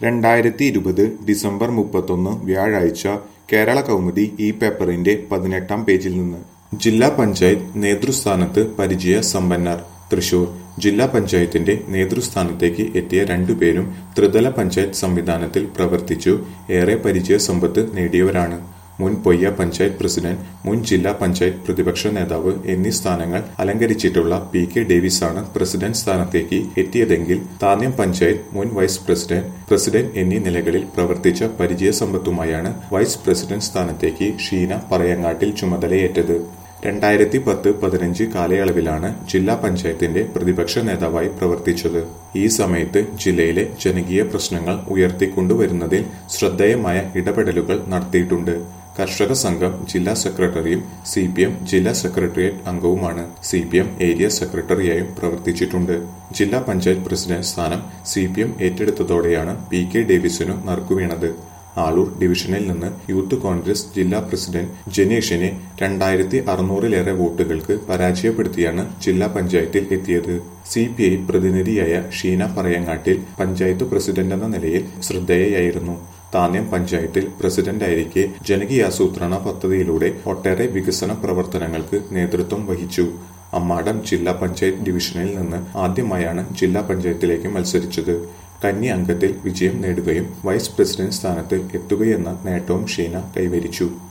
രണ്ടായിരത്തി ഇരുപത് ഡിസംബർ മുപ്പത്തൊന്ന് വ്യാഴാഴ്ച കേരള കൗമുദി ഈ പേപ്പറിന്റെ പതിനെട്ടാം പേജിൽ നിന്ന് ജില്ലാ പഞ്ചായത്ത് നേതൃസ്ഥാനത്ത് പരിചയ സമ്പന്നർ തൃശൂർ ജില്ലാ പഞ്ചായത്തിന്റെ നേതൃസ്ഥാനത്തേക്ക് എത്തിയ രണ്ടുപേരും ത്രിതല പഞ്ചായത്ത് സംവിധാനത്തിൽ പ്രവർത്തിച്ചു ഏറെ പരിചയ സമ്പത്ത് നേടിയവരാണ് മുൻ പൊയ്യ പഞ്ചായത്ത് പ്രസിഡന്റ് മുൻ ജില്ലാ പഞ്ചായത്ത് പ്രതിപക്ഷ നേതാവ് എന്നീ സ്ഥാനങ്ങൾ അലങ്കരിച്ചിട്ടുള്ള പി കെ ഡേവിസാണ് പ്രസിഡന്റ് സ്ഥാനത്തേക്ക് എത്തിയതെങ്കിൽ താന്യം പഞ്ചായത്ത് മുൻ വൈസ് പ്രസിഡന്റ് പ്രസിഡന്റ് എന്നീ നിലകളിൽ പ്രവർത്തിച്ച പരിചയസമ്പത്തുമായാണ് വൈസ് പ്രസിഡന്റ് സ്ഥാനത്തേക്ക് ഷീന പറയങ്ങാട്ടിൽ ചുമതലയേറ്റത് രണ്ടായിരത്തി പത്ത് പതിനഞ്ച് കാലയളവിലാണ് ജില്ലാ പഞ്ചായത്തിന്റെ പ്രതിപക്ഷ നേതാവായി പ്രവർത്തിച്ചത് ഈ സമയത്ത് ജില്ലയിലെ ജനകീയ പ്രശ്നങ്ങൾ ഉയർത്തിക്കൊണ്ടുവരുന്നതിൽ ശ്രദ്ധേയമായ ഇടപെടലുകൾ നടത്തിയിട്ടുണ്ട് കർഷക സംഘം ജില്ലാ സെക്രട്ടറിയും സി പി എം ജില്ലാ സെക്രട്ടേറിയറ്റ് അംഗവുമാണ് സി പി എം ഏരിയ സെക്രട്ടറിയായും പ്രവർത്തിച്ചിട്ടുണ്ട് ജില്ലാ പഞ്ചായത്ത് പ്രസിഡന്റ് സ്ഥാനം സി പി എം ഏറ്റെടുത്തതോടെയാണ് പി കെ ഡേവിസിനു നറുക്കുവീണത് ആളൂർ ഡിവിഷനിൽ നിന്ന് യൂത്ത് കോൺഗ്രസ് ജില്ലാ പ്രസിഡന്റ് ജനീഷിനെ രണ്ടായിരത്തി അറുന്നൂറിലേറെ വോട്ടുകൾക്ക് പരാജയപ്പെടുത്തിയാണ് ജില്ലാ പഞ്ചായത്തിൽ എത്തിയത് സി പി ഐ പ്രതിനിധിയായ ഷീന പറയങ്ങാട്ടിൽ പഞ്ചായത്ത് പ്രസിഡന്റ് എന്ന നിലയിൽ ശ്രദ്ധേയയായിരുന്നു താന്യം പഞ്ചായത്തിൽ പ്രസിഡന്റായിരിക്കെ ജനകീയാസൂത്രണ പദ്ധതിയിലൂടെ ഒട്ടേറെ വികസന പ്രവർത്തനങ്ങൾക്ക് നേതൃത്വം വഹിച്ചു അമ്മാടം ജില്ലാ പഞ്ചായത്ത് ഡിവിഷനിൽ നിന്ന് ആദ്യമായാണ് ജില്ലാ പഞ്ചായത്തിലേക്ക് മത്സരിച്ചത് കന്നി അംഗത്തിൽ വിജയം നേടുകയും വൈസ് പ്രസിഡന്റ് സ്ഥാനത്ത് എത്തുകയെന്ന നേട്ടവും ഷീന കൈവരിച്ചു